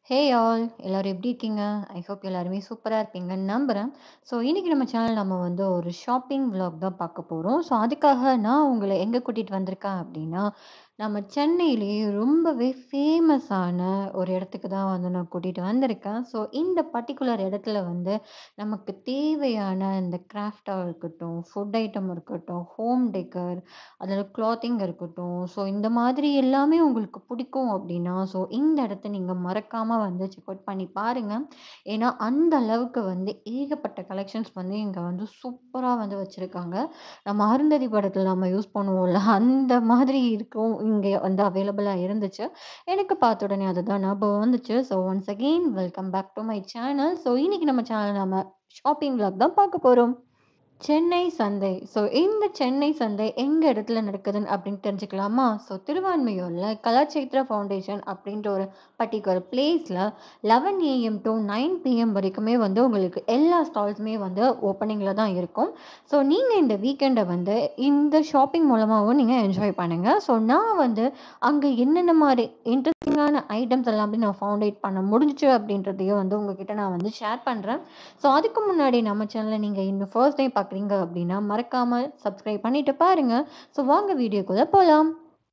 Hey all எல்லாரும் எப்படி இருக்கீங்க? ஐ ஹோப் எல்லாருமே சூப்பரா இருப்பீங்கன்னு நம்புறேன். ஸோ இன்னைக்கு நம்ம சேனல் நம்ம வந்து ஒரு ஷாப்பிங் விளாக் தான் பார்க்க போறோம். ஸோ அதுக்காக நான் உங்கள எங்க கூட்டிட்டு வந்திருக்கேன் அப்படின்னா, நம்ம சென்னையிலேயே ரொம்பவே ஃபேமஸான ஒரு இடத்துக்கு தான் வந்து நான் கூட்டிட்டு வந்திருக்கேன். ஸோ இந்த பர்ட்டிகுலர் இடத்துல வந்து நமக்கு தேவையான இந்த கிராஃப்ட்டா இருக்கட்டும், ஃபுட் ஐட்டம் இருக்கட்டும், ஹோம் டெக்கர், அதில கிளாத்திங் இருக்கட்டும். ஸோ இந்த மாதிரி எல்லாமே உங்களுக்கு பிடிக்கும் அப்படின்னா, ஸோ இந்த இடத்த நீங்க மறக்காம வந்து செக் அவுட் பண்ணி பாருங்க. ஏன்னா, அந்த அளவுக்கு வந்து ஏகப்பட்ட கலெக்ஷன்ஸ் வந்து இங்க வந்து சூப்பரா வந்து வச்சிருக்காங்க. நம்ம அருந்ததி படத்தில நம்ம யூஸ் பண்ணுவோம்ல, அந்த மாதிரி இருக்கும். இங்க வந்து அவைலபிளா இருந்துச்சு. எனக்கு பார்த்த உடனே அதுதான் ஞாபகம் வந்துச்சு. So once again welcome back to my channel. So இன்னைக்கு நம்ம சேனல்ல நம்ம ஷாப்பிங் விளாக் தான் பார்க்க போறோம். சென்னை சந்தை. ஸோ இந்த சென்னை சந்தை எங்க இடத்துல நடக்குதுன்னு அப்படின்னு தெரிஞ்சுக்கலாமா? ஸோ திருவான்மியூர்ல கலாச்சைத்ரா ஃபவுண்டேஷன் அப்படின்ற ஒரு பர்ட்டிகுலர் பிளேஸ்ல 11 ஏஎம் டூ 9 பிஎம் வரைக்குமே வந்து உங்களுக்கு எல்லா ஸ்டால்ஸுமே வந்து ஓப்பனிங்ல தான் இருக்கும். ஸோ நீங்க இந்த வீக்கெண்ட வந்து இந்த ஷாப்பிங் மூலமாவும் நீங்க என்ஜாய் பண்ணுங்க. ஸோ நான் வந்து அங்க என்னென்ன மாரி இன்ட்ரஸ்டிங்கான ஐட்டம்ஸ் எல்லாமே நான் ஃபவுண்ட் அவுட் பண்ண முடிஞ்சுச்சு அப்படின்றதையும் வந்து உங்ககிட்ட நான் வந்து ஷேர் பண்றேன். ஸோ அதுக்கு முன்னாடி நம்ம சேனல நீங்க இன்னும் ஃபர்ஸ்ட் டைம் பார்க்குறீங்க அப்படின்னா, மறக்காம சப்ஸ்கிரைப் பண்ணிட்டு பாருங்க. ஸோ வாங்க வீடியோக்குள்ள போலாம்.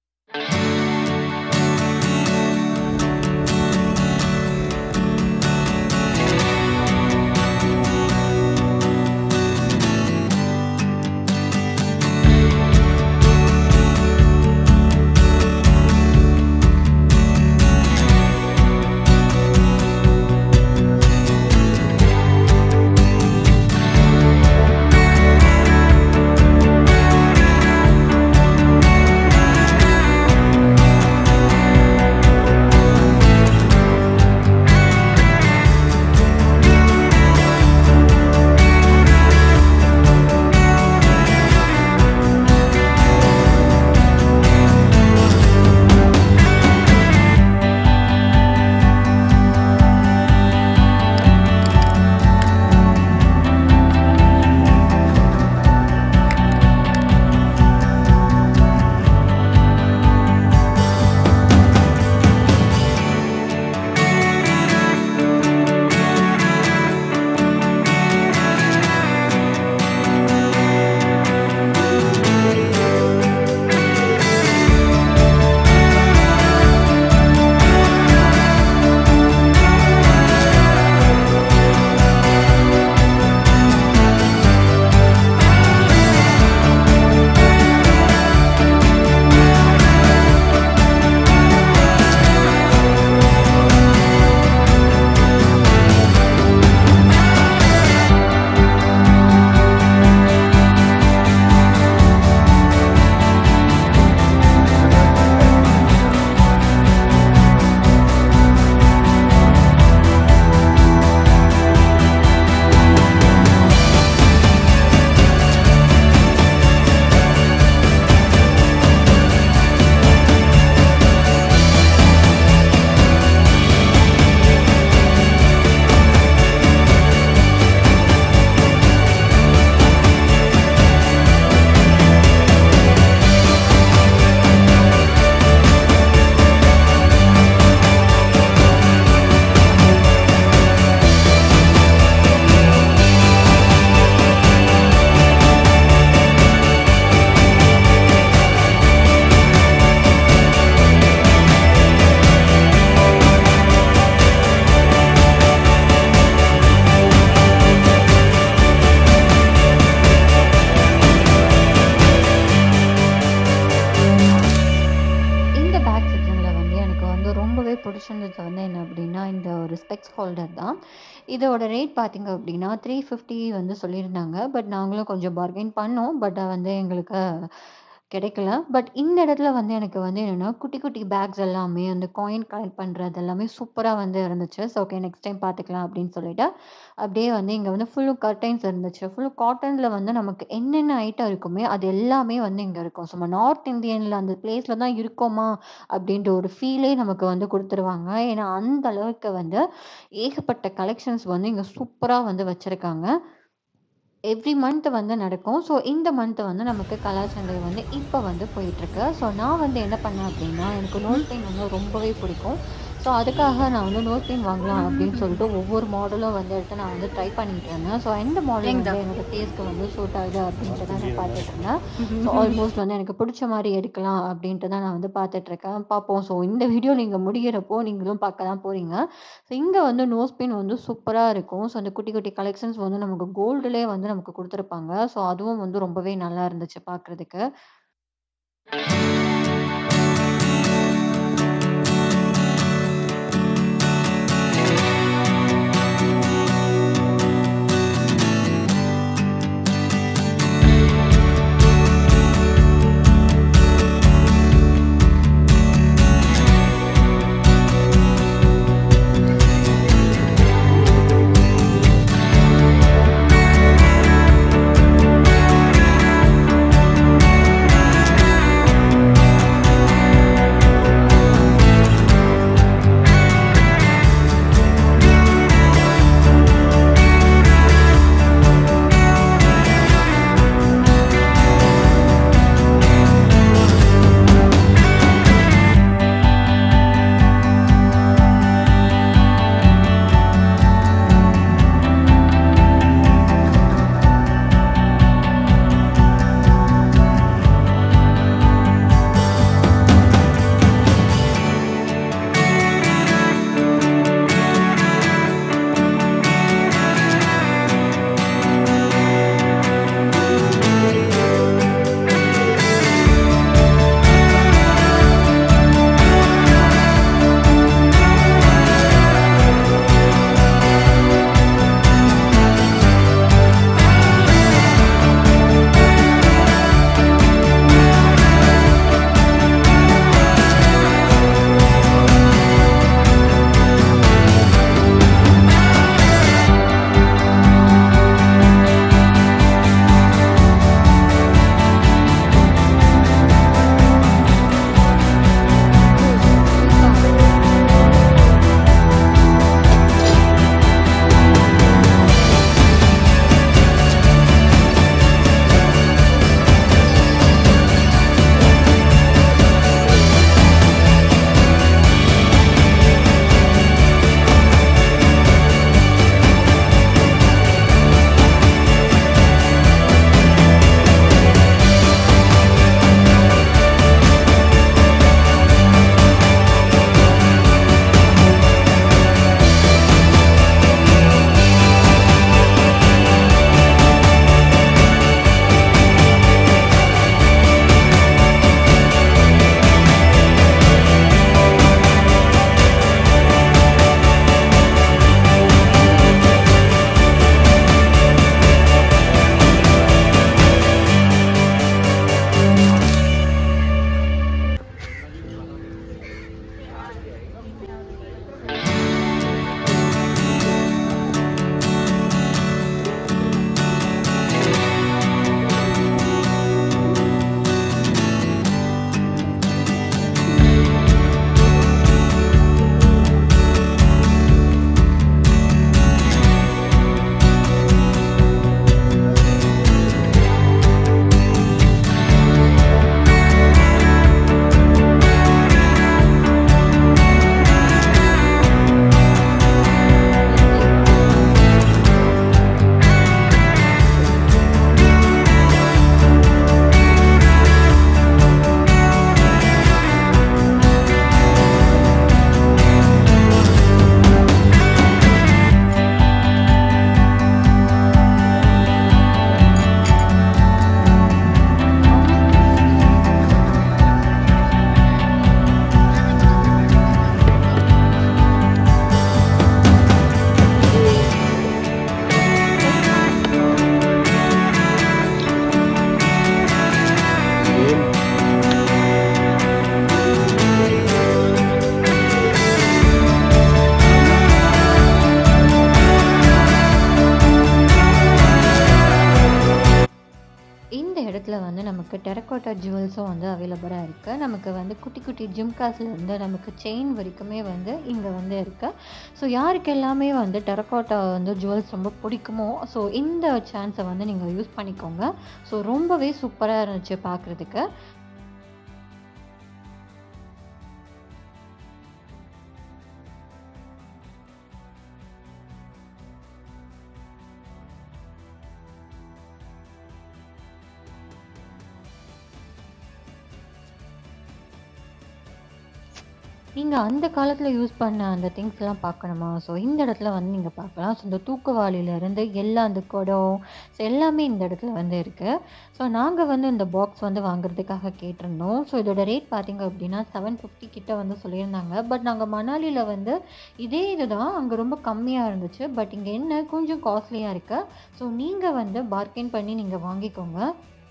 இந்த பேக் செக்ஷன்ல வந்து எனக்கு வந்து ரொம்பவே பிடிச்சிருந்தது வந்து என்ன அப்படின்னா, இந்த ஒரு ஸ்பெக்ஸ் ஹோல்டர் தான். இதோட ரேட் பார்த்தீங்க அப்படின்னா, 350 வந்து சொல்லியிருந்தாங்க. பட் நாங்களும் கொஞ்சம் பார்கெயின் பண்ணோம். பட் வந்து எங்களுக்கு கிடைக்கல. பட் இந்த இடத்துல வந்து எனக்கு வந்து என்னன்னா, குட்டி குட்டி பேக்ஸ் எல்லாமே அந்த காயின் கலெக்ட் பண்றது எல்லாமே சூப்பரா வந்து இருந்துச்சு. ஸோ ஓகே நெக்ஸ்ட் டைம் பார்த்துக்கலாம் அப்படின்னு சொல்லிட்டு, அப்படியே வந்து இங்க வந்து ஃபுல்லும் கர்டைன்ஸ் இருந்துச்சு. ஃபுல் காட்டன்ல வந்து நமக்கு என்னென்ன ஐட்டம் இருக்குமே, அது எல்லாமே வந்து இங்க இருக்கும். ஸோ நம்ம நார்த் இந்தியன்ல அந்த பிளேஸ்ல தான் இருக்கோமா அப்படின்ற ஒரு ஃபீலே நமக்கு வந்து குடுத்துருவாங்க. ஏன்னா, அந்த அளவுக்கு வந்து ஏகப்பட்ட கலெக்ஷன்ஸ் வந்து இங்க சூப்பரா வந்து வச்சிருக்காங்க. எவ்ரி மந்த் வந்து நடக்கும். ஸோ இந்த மந்த் வந்து நமக்கு கலாச்சந்தை வந்து இப்ப வந்து போயிட்டுருக்கு. ஸோ நான் வந்து என்ன பண்ணேன் அப்படின்னா, எனக்கு நோட் பெயிண்ட் வந்து ரொம்பவே பிடிக்கும். ஸோ ஸோ அதுக்காக நான் வந்து நோஸ் பின் வாங்கலாம் அப்படின்னு சொல்லிட்டு ஒவ்வொரு மாடலும் வந்து எடுத்து நான் வந்து ட்ரை பண்ணிட்டு இருந்தேன் ஸோ எந்த மாடல் வந்து என்னோட ஃபேஸ்க்கு வந்து சூட் ஆகுது அப்படின்ட்டு தான் நான் பார்த்துட்டு இருந்தேன் ஸோ ஆல்மோஸ்ட் வந்து எனக்கு பிடிச்ச மாதிரி எடுக்கலாம் அப்படின்ட்டு தான் நான் வந்து பார்த்துட்டு இருக்கேன் பார்ப்போம் ஸோ இந்த வீடியோ நீங்கள் முடிகிறப்போ நீங்களும் பார்க்க தான் போகிறீங்க ஸோ இங்கே வந்து நோஸ் பின் வந்து சூப்பராக இருக்கும் ஸோ அந்த குட்டி குட்டி கலெக்ஷன்ஸ் வந்து நமக்கு கோல்டுலேயே வந்து நமக்கு கொடுத்துருப்பாங்க ஸோ அதுவும் வந்து ரொம்பவே நல்லா இருந்துச்சு பார்க்குறதுக்கு இடத்துல வந்து நமக்கு டெரக்கோட்டா ஜுவல்ஸும் வந்து அவைலபிளாக இருக்குது நமக்கு வந்து குட்டி குட்டி ஜிம்காஸ்லேருந்து நமக்கு செயின் வரைக்குமே வந்து இங்கே வந்து இருக்குது ஸோ யாருக்கு எல்லாமே வந்து டெரக்கோட்டா வந்து ஜுவல்ஸ் ரொம்ப பிடிக்குமோ ஸோ இந்த சான்ஸை வந்து நீங்கள் யூஸ் பண்ணிக்கோங்க ஸோ ரொம்பவே சூப்பராக இருந்துச்சு பார்க்குறதுக்கு நீங்க அந்த காலத்துல யூஸ் பண்ண அந்த திங்ஸ்லாம் பார்க்கணுமா? ஸோ இந்த இடத்துல வந்து நீங்க பார்க்கலாம். ஸோ இந்த தூக்குவாளியிலருந்து எல்லா அந்த குடம், ஸோ எல்லாமே இந்த இடத்துல வந்து இருக்கு. ஸோ நாங்க வந்து இந்த பாக்ஸ் வந்து வாங்குறதுக்காக கேட்டிருந்தோம். ஸோ இதோட ரேட் பார்த்தீங்க அப்டின்னா 750 கிட்ட வந்து சொல்லியிருந்தாங்க. பட் நாங்க மணாலில வந்து இதே இதுதான். அங்க ரொம்ப கம்மியா இருந்துச்சு. பட் இங்க என்ன கொஞ்சம் காஸ்ட்லியா இருக்கு. ஸோ நீங்க வந்து பார்கெயின் பண்ணி நீங்க வாங்கிக்கோங்க.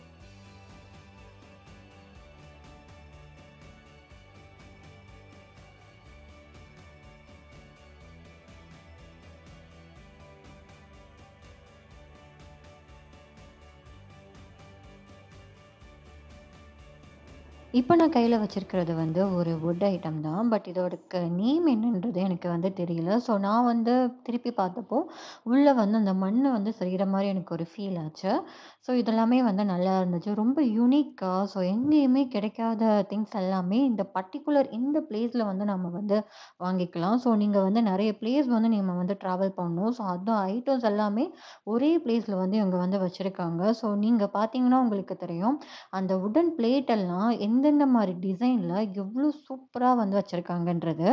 இப்ப நான் கையில வச்சிருக்கிறது வந்து ஒரு வுட் ஐட்டம் தான். பட் இதோடக்கு நேம் என்னன்றது எனக்கு வந்து தெரியல. ஸோ நான் வந்து திருப்பி பார்த்தப்போ, உள்ள வந்து அந்த மண்ணு வந்து சரியிற மாரி எனக்கு ஒரு ஃபீல் ஆச்சு. ஸோ இதெல்லாமே வந்து நல்லா இருந்துச்சு. ரொம்ப யூனிக்கா ஸோ எங்கேயுமே கிடைக்காத திங்ஸ் எல்லாமே இந்த பர்ட்டிகுலர் இந்த பிளேஸ்ல வந்து நம்ம வந்து வாங்கிக்கலாம். ஸோ நீங்க வந்து நெறைய பிளேஸ் வந்து நம்ம வந்து ட்ராவல் பண்ணணும். ஸோ அதான் ஐட்டம்ஸ் எல்லாமே ஒரே பிளேஸ்ல வந்து இவங்க வந்து வச்சிருக்காங்க. ஸோ நீங்க பார்த்தீங்கன்னா உங்களுக்கு தெரியும். அந்த வுடன் பிளேட் எல்லாம் எந்தெந்த மாரி டிசைன்ல எவ்ளோ சூப்பரா வந்து வச்சிருக்காங்கன்றது.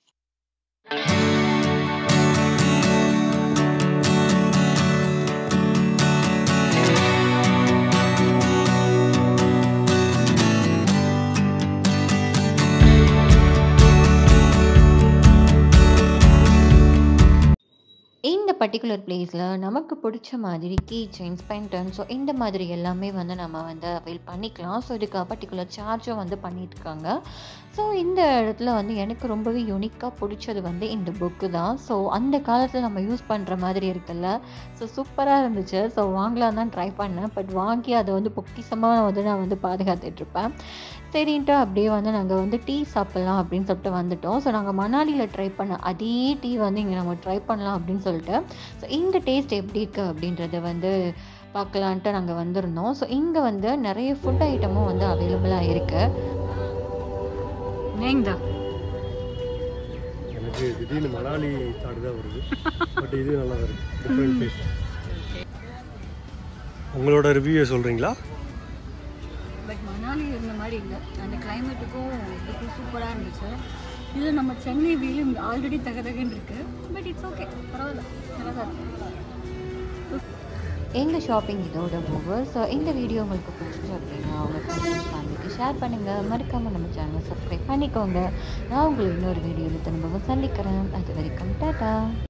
இந்த பர்ட்டிகுலர் பிளேஸ்ல நமக்கு புடிச்ச மாதிரி கீ செயின்ஸ், பென்டன் ஸோ இந்த மாதிரி எல்லாமே வந்து நம்ம வந்து அவைல் பண்ணிக்கலாம். ஸோ இதுக்கு பர்ட்டிகுலர் சார்ஜும் வந்து பண்ணியிருக்காங்க. ஸோ இந்த இடத்துல வந்து எனக்கு ரொம்பவே யூனிக்கா புடிச்சது வந்து இந்த புக்கு தான். ஸோ அந்த காலத்துல நம்ம யூஸ் பண்ற மாதிரி இருக்குல்ல. ஸோ சூப்பரா இருந்துச்சு. ஸோ வாங்கலான்னு தான் ட்ரை பண்ணேன். பட் வாங்கி அத வந்து பொக்கிஷமா வந்து நான் வந்து பாதுகாத்துட்ருப்பேன். சரின்ட்டு அப்படியே வந்து நாங்க வந்து டீ சாப்பிடலாம் அப்படின்னு சொல்லிட்டு வந்துட்டோம். ஸோ நாங்க மணாலில ட்ரை பண்ண அதே டீ வந்து இங்க நம்ம ட்ரை பண்ணலாம் அப்படின்னு சொல்லிட்டு, ஸோ இந்த டேஸ்ட் எப்படி இருக்கு அப்படின்றத வந்து பார்க்கலான்ட்டு நாங்க வந்திருந்தோம். ஸோ இங்க வந்து நெறைய ஃபுட் ஐட்டமும் வந்து அவைலபிளா இருக்கு. நேங்தா. எனக்கு திடீர்னு மணாலி தாட் தான் வருது. பட் இது நல்லா இருக்கு. Different taste. உங்களோட ரிவ்யூவை சொல்றீங்களா? பட் மணாலி இருந்த மாரி இல்ல. அந்த கிளைமேட்டுக்கும் இதுக்கும் சூப்பரா இருந்துச்சு. இது நம்ம சென்னை வெயிலும் ஆல்ரெடி தகதகன்னு இருக்கு. But it's okay. பரவால்ல. நல்லா தான் இருக்கு. எங்க ஷாப்பிங் இதோட ஓவர். ஸோ இந்த வீடியோ உங்களுக்கு பிடிச்சிச்சு அப்படின்னா உங்க ஃப்ரெண்ட்ஸ் அண்ட் ஃபேமிலிக்கு ஷேர் பண்ணுங்க. மறக்காம நம்ம சேனலை சப்ஸ்கிரைப் பண்ணிக்கோங்க. நான் உங்கள இன்னொரு வீடியோல திரும்பவும் சந்திக்கிறேன். அது வரைக்கும் டாடா.